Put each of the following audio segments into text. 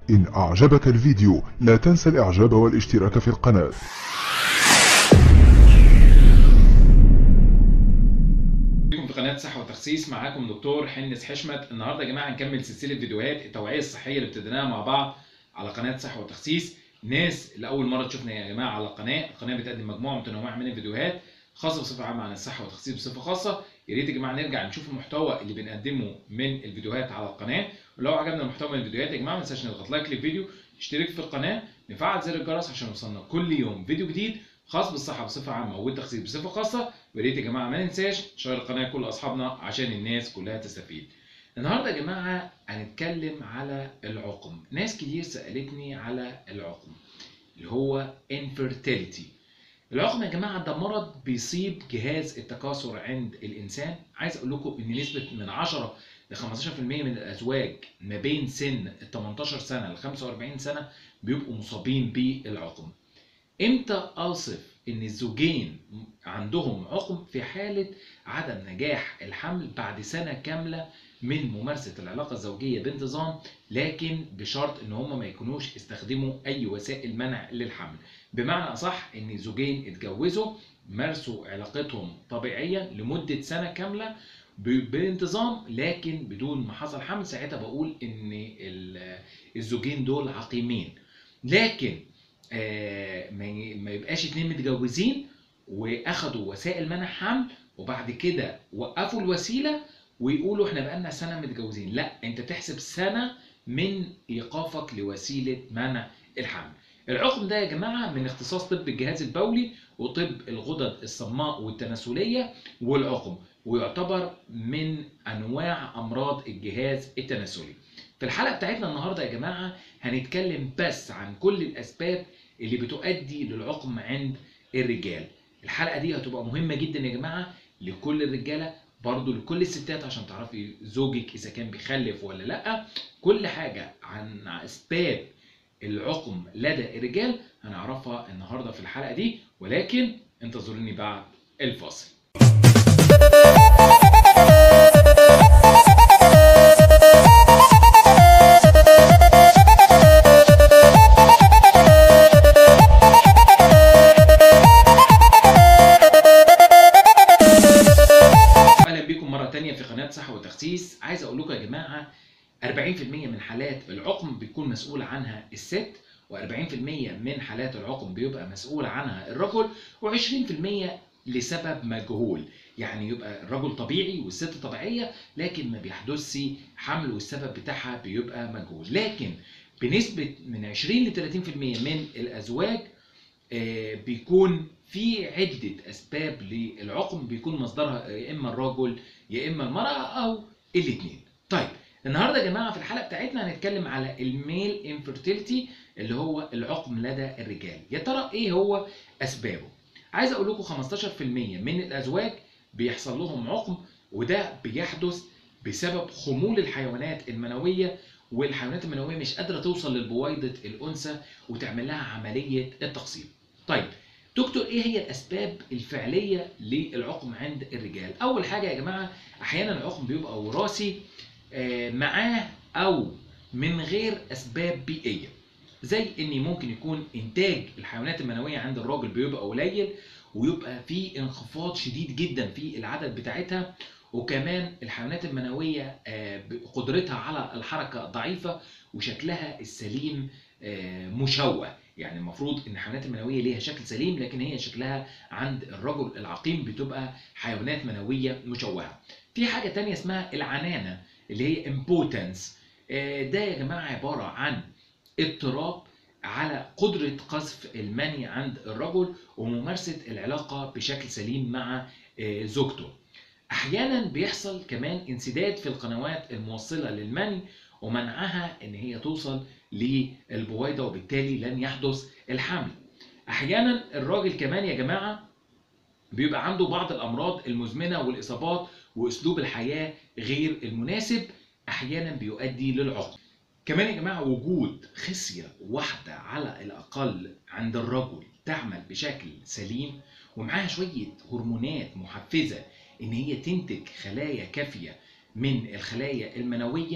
إن أعجبك الفيديو لا تنسى الإعجاب والاشتراك في القناة بكم في قناه صحه وتخسيس معاكم دكتور حنس حشمت النهارده يا جماعه هنكمل سلسله فيديوهات التوعيه الصحيه اللي ابتديناها مع بعض على قناه صحه وتخسيس ناس لاول مره تشوفنا يا جماعه على القناه القناه بتقدم مجموعه متنوعه من الفيديوهات خاصه بصفه عامه عن الصحه والتخسيس بصفه خاصه يا ريت يا جماعه نرجع نشوف المحتوى اللي بنقدمه من الفيديوهات على القناه ولو عجبنا المحتوى من الفيديوهات يا جماعه ما تنساش نضغط لايك للفيديو اشترك في القناه نفعل زر الجرس عشان يوصلنا كل يوم فيديو جديد خاص بالصحه بصفه عامه والتخسيس بصفه خاصه ويا ريت يا جماعه ما ننساش نشير القناه لكل اصحابنا عشان الناس كلها تستفيد النهارده يا جماعه هنتكلم على العقم ناس كتير سالتني على العقم اللي هو infertility العقم يا جماعه ده مرض بيصيب جهاز التكاثر عند الانسان عايز اقول لكم ان نسبه من 10 ل 15% من الازواج ما بين سن ال 18 سنه ل 45 سنه بيبقوا مصابين بالعقم امتى اوصف ان الزوجين عندهم عقم في حاله عدم نجاح الحمل بعد سنه كامله من ممارسه العلاقه الزوجيه بانتظام لكن بشرط ان هم ما يكونوش استخدموا اي وسائل منع للحمل بمعنى اصح ان زوجين اتجوزوا مارسوا علاقتهم طبيعيا لمده سنه كامله ب- بانتظام لكن بدون ما حصل حمل ساعتها بقول ان ال- الزوجين دول عقيمين لكن آه، ما ي- ما يبقاش اتنين متجوزين واخدوا وسائل منع حمل وبعد كده وقفوا الوسيله ويقولوا احنا بقالنا سنه متجوزين لا انت تحسب سنه من ايقافك لوسيله منع الحمل العقم ده يا جماعه من اختصاص طب الجهاز البولي وطب الغدد الصماء والتناسليه والعقم ويعتبر من انواع امراض الجهاز التناسلي في الحلقه بتاعتنا النهارده يا جماعه هنتكلم بس عن كل الاسباب اللي بتؤدي للعقم عند الرجال الحلقه دي هتبقى مهمه جدا يا جماعه لكل الرجاله برضو لكل الستات عشان تعرفي زوجك اذا كان بيخلف ولا لا كل حاجه عن اسباب العقم لدى الرجال هنعرفها النهارده في الحلقه دي ولكن انتظروني بعد الفاصل اهلا بيكم مره تانية في قناه صحه وتخسيس عايز اقول لكم يا جماعه 40% من حالات العقم بيكون مسؤول عنها الست و40% من حالات العقم بيبقى مسؤول عنها الرجل و20% لسبب مجهول يعني يبقى الرجل طبيعي والست طبيعيه لكن ما بيحدثش حمل والسبب بتاعها بيبقى مجهول لكن بنسبه من 20 ل 30% من الازواج آه، بيكون في عدة أسباب للعقم بيكون مصدرها يا إما الرجل يا إما المرأة أو الاتنين. طيب النهارده يا جماعة في الحلقة بتاعتنا هنتكلم على الميل انفيرتيليتي اللي هو العقم لدى الرجال. يا ترى إيه هو أسبابه؟ عايز أقول لكم 15% من الأزواج بيحصل لهم عقم وده بيحدث بسبب خمول الحيوانات المنوية والحيوانات المنوية مش قادرة توصل للبويضة الأنثى وتعمل لها عملية التقسيم. طيب دكتور ايه هي الاسباب الفعليه للعقم عند الرجال اول حاجه يا جماعه احيانا العقم بيبقى وراثي آه، معاه او من غير اسباب بيئيه زي ان ممكن يكون انتاج الحيوانات المنويه عند الراجل بيبقى قليل ويبقى في انخفاض شديد جدا في العدد بتاعتها وكمان الحيوانات المنويه آه، قدرتها على الحركه ضعيفه وشكلها السليم آه، مشوه يعني المفروض ان الحيوانات المنويه ليها شكل سليم لكن هي شكلها عند الرجل العقيم بتبقى حيوانات منويه مشوهه في حاجه تانية اسمها العنانه اللي هي امبوتنس ده يا جماعه عباره عن اضطراب على قدره قذف المني عند الرجل وممارسه العلاقه بشكل سليم مع آه، زوجته احيانا بيحصل كمان انسداد في القنوات الموصله للمني ومنعها ان هي توصل للبويضه وبالتالي لن يحدث الحمل. احيانا الراجل كمان يا جماعه بيبقى عنده بعض الامراض المزمنه والاصابات واسلوب الحياه غير المناسب احيانا بيؤدي للعقم. كمان يا جماعه وجود خصيه واحده على الاقل عند الرجل تعمل بشكل سليم ومعاها شويه هرمونات محفزه ان هي تنتج خلايا كافيه من الخلايا المنويه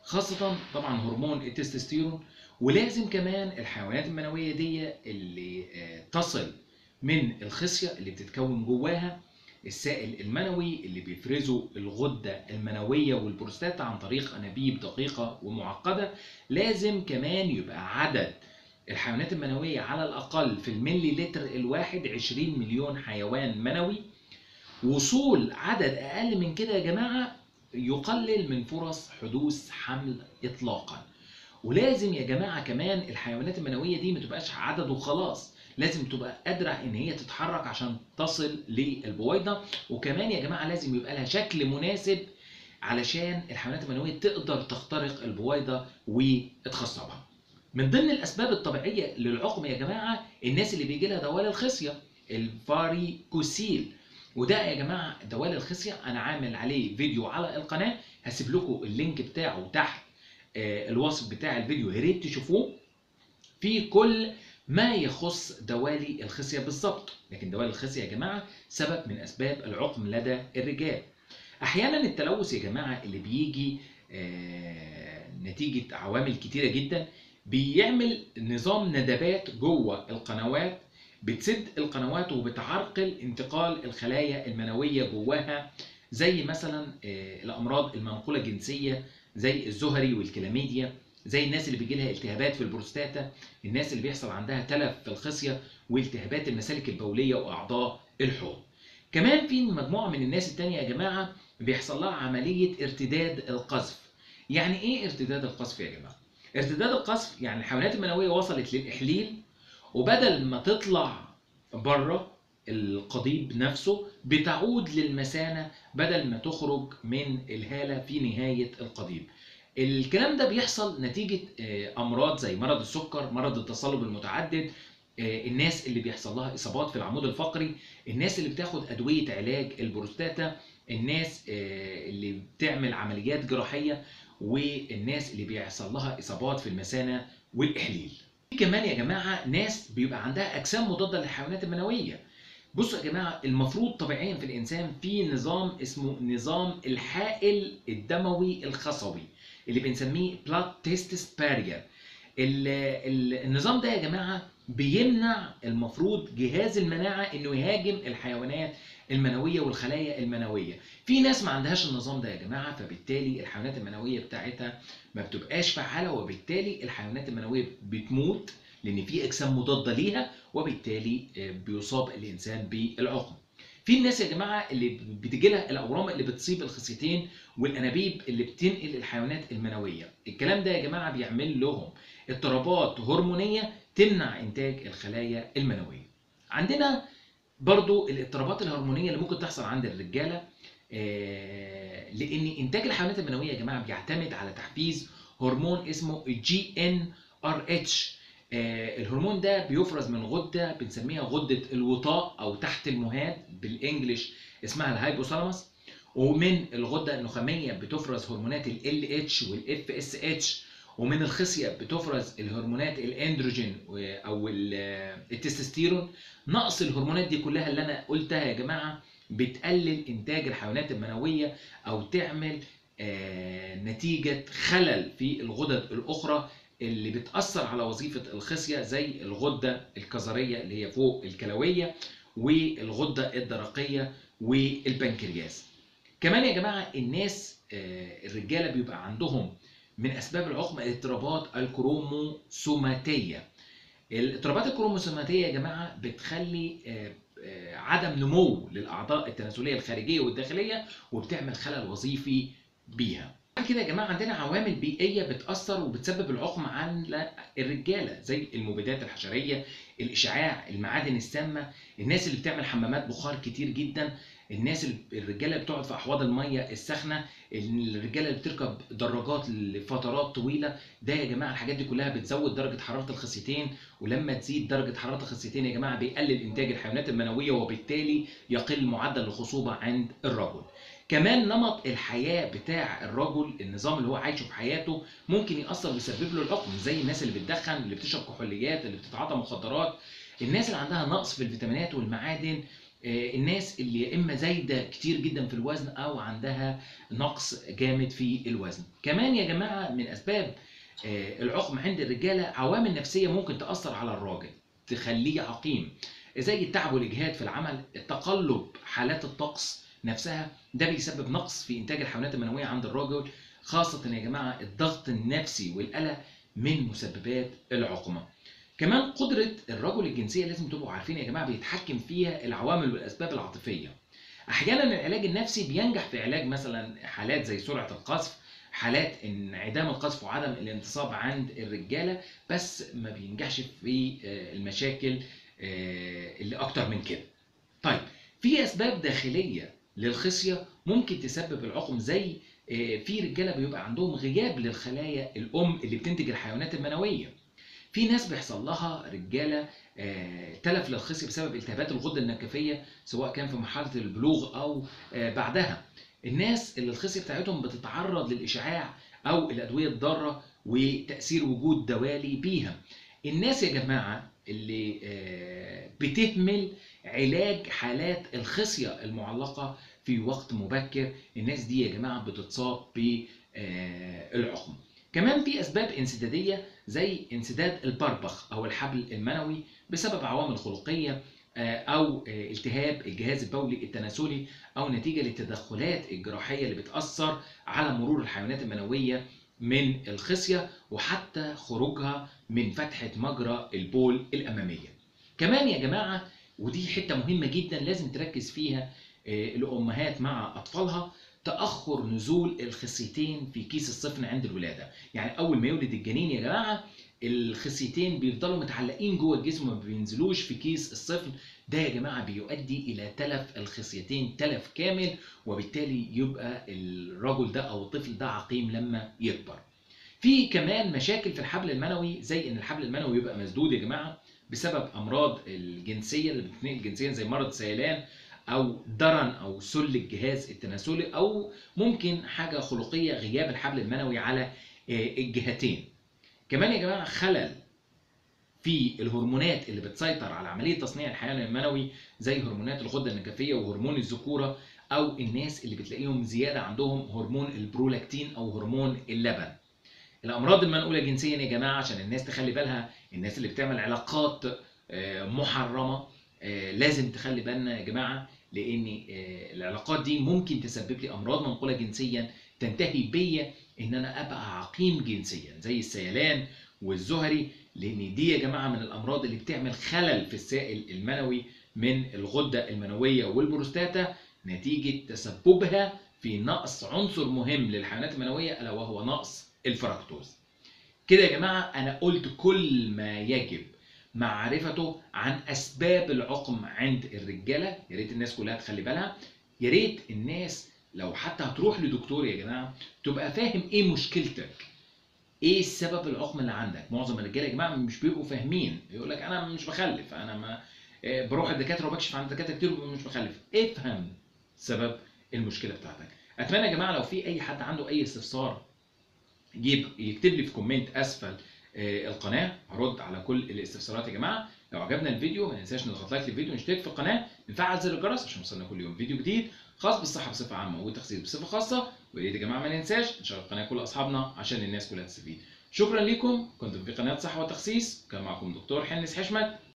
خاصة طبعا هرمون التستوستيرون ولازم كمان الحيوانات المنوية دي اللي آه، تصل من الخصية اللي بتتكون جواها السائل المنوي اللي بيفرزه الغدة المنوية والبروستاتا عن طريق أنابيب دقيقة ومعقدة لازم كمان يبقى عدد الحيوانات المنوية على الأقل في الملي لتر الواحد 20 مليون حيوان منوي وصول عدد أقل من كده يا جماعة يقلل من فرص حدوث حمل إطلاقا ولازم يا جماعة كمان الحيوانات المنوية دي ما تبقاش عدد وخلاص لازم تبقى قادرة ان هي تتحرك عشان تصل للبويضة وكمان يا جماعة لازم يبقى لها شكل مناسب علشان الحيوانات المنوية تقدر تخترق البويضة وتخصبها من ضمن الاسباب الطبيعية للعقم يا جماعة الناس اللي بيجي لها دوال الخصية الفاريكوسيل وده يا جماعة دوال الخصية انا عامل عليه فيديو على القناة هسيب لكم اللينك بتاعه تحت آه، الوصف بتاع الفيديو يا ريت تشوفوه في كل ما يخص دوالي الخصية بالظبط لكن دوالي الخصية يا جماعة سبب من أسباب العقم لدى الرجال أحيانا التلوث يا جماعة اللي بيجي آه، نتيجة عوامل كتيرة جدا بيعمل نظام ندبات جوه القنوات بتسد القنوات وبتعرقل انتقال الخلايا المنوية جواها زي مثلا آه، الأمراض المنقولة جنسية زي الزهري والكلاميديا زي الناس اللي بيجي لها التهابات في البروستاتا الناس اللي بيحصل عندها تلف في الخصيه والتهابات المسالك البوليه واعضاء الحوض كمان في مجموعه من الناس التانية يا جماعه بيحصل لها عمليه ارتداد القذف يعني ايه ارتداد القذف يا جماعه ارتداد القذف يعني الحيوانات المنويه وصلت للاحليل وبدل ما تطلع بره القضيب نفسه بتعود للمثانه بدل ما تخرج من الهاله في نهايه القضيب الكلام ده بيحصل نتيجة آه، أمراض زي مرض السكر مرض التصلب المتعدد آه، الناس اللي بيحصل لها إصابات في العمود الفقري الناس اللي بتاخد أدوية علاج البروستاتا الناس آه، اللي بتعمل عمليات جراحية والناس اللي بيحصل لها إصابات في المثانة والإحليل في كمان يا جماعة ناس بيبقى عندها أجسام مضادة للحيوانات المنوية بصوا يا جماعة المفروض طبيعيا في الإنسان في نظام اسمه نظام الحائل الدموي الخصوي اللي بنسميه بلاد تيستس بارير النظام ده يا جماعه بيمنع المفروض جهاز المناعه انه يهاجم الحيوانات المنويه والخلايا المنويه في ناس ما عندهاش النظام ده يا جماعه فبالتالي الحيوانات المنويه بتاعتها ما بتبقاش فعاله وبالتالي الحيوانات المنويه بتموت لان في اجسام مضاده ليها وبالتالي آه، بيصاب الانسان بالعقم في الناس يا جماعه اللي بتجي لها الاورام اللي بتصيب الخصيتين والانابيب اللي بتنقل الحيوانات المنويه الكلام ده يا جماعه بيعمل لهم اضطرابات هرمونيه تمنع انتاج الخلايا المنويه عندنا برضو الاضطرابات الهرمونيه اللي ممكن تحصل عند الرجاله آه، لان انتاج الحيوانات المنويه يا جماعه بيعتمد على تحفيز هرمون اسمه جي ان ار اتش الهرمون ده بيفرز من غده بنسميها غده الوطاء او تحت المهاد بالانجلش اسمها الهايبوثالاموس ومن الغده النخاميه بتفرز هرمونات ال اتش والاف اس اتش ومن الخصيه بتفرز الهرمونات الاندروجين و- او ال- التستوستيرون نقص الهرمونات دي كلها اللي انا قلتها يا جماعه بتقلل انتاج الحيوانات المنويه او تعمل آه، نتيجه خلل في الغدد الاخرى اللي بتاثر على وظيفه الخصيه زي الغده الكظريه اللي هي فوق الكلويه والغده الدرقيه والبنكرياس كمان يا جماعه الناس آه، الرجاله بيبقى عندهم من اسباب العقم الاضطرابات الكروموسوماتيه الاضطرابات الكروموسوماتيه يا جماعه بتخلي آه، آه، عدم نمو للاعضاء التناسليه الخارجيه والداخليه وبتعمل خلل وظيفي بيها بعد كده يا جماعه عندنا عوامل بيئيه بتاثر وبتسبب العقم على الرجاله زي المبيدات الحشريه الاشعاع المعادن السامه الناس اللي بتعمل حمامات بخار كتير جدا الناس اللي الرجاله اللي بتقعد في احواض الميه الساخنه الرجاله اللي بتركب دراجات لفترات طويله ده يا جماعه الحاجات دي كلها بتزود درجه حراره الخصيتين ولما تزيد درجه حراره الخصيتين يا جماعه بيقلل انتاج الحيوانات المنويه وبالتالي يقل معدل الخصوبه عند الرجل كمان نمط الحياه بتاع الرجل النظام اللي هو عايشه في حياته ممكن ياثر ويسبب له العقم زي الناس اللي بتدخن اللي بتشرب كحوليات اللي بتتعاطى مخدرات الناس اللي عندها نقص في الفيتامينات والمعادن آه، الناس اللي يا اما زايده كتير جدا في الوزن او عندها نقص جامد في الوزن كمان يا جماعه من اسباب آه، العقم عند الرجاله عوامل نفسيه ممكن تاثر على الراجل تخليه عقيم زي التعب والاجهاد في العمل تقلب حالات الطقس نفسها ده بيسبب نقص في انتاج الحيوانات المنويه عند الرجل خاصه يا جماعه الضغط النفسي والقلق من مسببات العقمه كمان قدرة الرجل الجنسية لازم تبقوا عارفين يا جماعة بيتحكم فيها العوامل والأسباب العاطفية. أحيانا العلاج النفسي بينجح في علاج مثلا حالات زي سرعة القذف، حالات انعدام القذف وعدم الانتصاب عند الرجالة بس ما بينجحش في آه، المشاكل آه، اللي أكتر من كده. طيب في أسباب داخلية للخصية ممكن تسبب العقم زي آه، في رجالة بيبقى عندهم غياب للخلايا الأم اللي بتنتج الحيوانات المنوية. في ناس بيحصل لها رجاله آه، تلف للخصيه بسبب التهابات الغده النكفيه سواء كان في مرحله البلوغ او آه، بعدها الناس اللي الخصيه بتاعتهم بتتعرض للاشعاع او الادويه الضاره وتاثير وجود دوالي بيها الناس يا جماعه اللي آه، بتهمل علاج حالات الخصيه المعلقه في وقت مبكر الناس دي يا جماعه بتتصاب بالعقم كمان في اسباب انسداديه زي انسداد البربخ او الحبل المنوي بسبب عوامل خلقيه آه، او آه، التهاب الجهاز البولي التناسلي او نتيجه للتدخلات الجراحيه اللي بتاثر على مرور الحيوانات المنويه من الخصيه وحتى خروجها من فتحه مجرى البول الاماميه. كمان يا جماعه ودي حته مهمه جدا لازم تركز فيها آه، الامهات مع اطفالها تاخر نزول الخصيتين في كيس الصفن عند الولاده يعني اول ما يولد الجنين يا جماعه الخصيتين بيفضلوا متعلقين جوه الجسم ما بينزلوش في كيس الصفن ده يا جماعه بيؤدي الى تلف الخصيتين تلف كامل وبالتالي يبقى الرجل ده او الطفل ده عقيم لما يكبر في كمان مشاكل في الحبل المنوي زي ان الحبل المنوي يبقى مسدود يا جماعه بسبب امراض الجنسيه اللي بتتنقل جنسيا زي مرض سيلان او درن او سل الجهاز التناسلي او ممكن حاجه خلقيه غياب الحبل المنوي على آه، الجهتين كمان يا جماعه خلل في الهرمونات اللي بتسيطر على عمليه تصنيع الحيوان المنوي زي هرمونات الغده النكفيه وهرمون الذكوره او الناس اللي بتلاقيهم زياده عندهم هرمون البرولاكتين او هرمون اللبن الامراض المنقوله جنسيا يا جماعه عشان الناس تخلي بالها الناس اللي بتعمل علاقات آه، محرمه آه، لازم تخلي بالنا يا جماعه لان آه، العلاقات دي ممكن تسبب لي امراض منقوله جنسيا تنتهي بيا ان انا ابقى عقيم جنسيا زي السيلان والزهري لان دي يا جماعه من الامراض اللي بتعمل خلل في السائل المنوي من الغده المنويه والبروستاتا نتيجه تسببها في نقص عنصر مهم للحيوانات المنويه الا وهو نقص الفركتوز. كده يا جماعه انا قلت كل ما يجب معرفته عن اسباب العقم عند الرجاله يا ريت الناس كلها تخلي بالها يا ريت الناس لو حتى هتروح لدكتور يا جماعه تبقى فاهم ايه مشكلتك ايه السبب العقم اللي عندك معظم الرجاله يا جماعه مش بيبقوا فاهمين يقول لك انا مش بخلف انا ما آه، بروح الدكاتره وبكشف عند دكاتره كتير وببقى مش بخلف افهم سبب المشكله بتاعتك اتمنى يا جماعه لو في اي حد عنده اي استفسار يجيب يكتب لي في كومنت اسفل آه، القناه هرد على كل الاستفسارات يا جماعه لو عجبنا الفيديو ما ننساش نضغط لايك للفيديو ونشترك في القناه نفعل زر الجرس عشان يوصلنا كل يوم فيديو جديد خاص بالصحه بصفه عامه والتخسيس بصفه خاصه ويا ريت يا جماعه ما ننساش نشغل القناه كل اصحابنا عشان الناس كلها تستفيد شكرا لكم كنتم في قناه صحه وتخسيس كان معكم دكتور حنس حشمت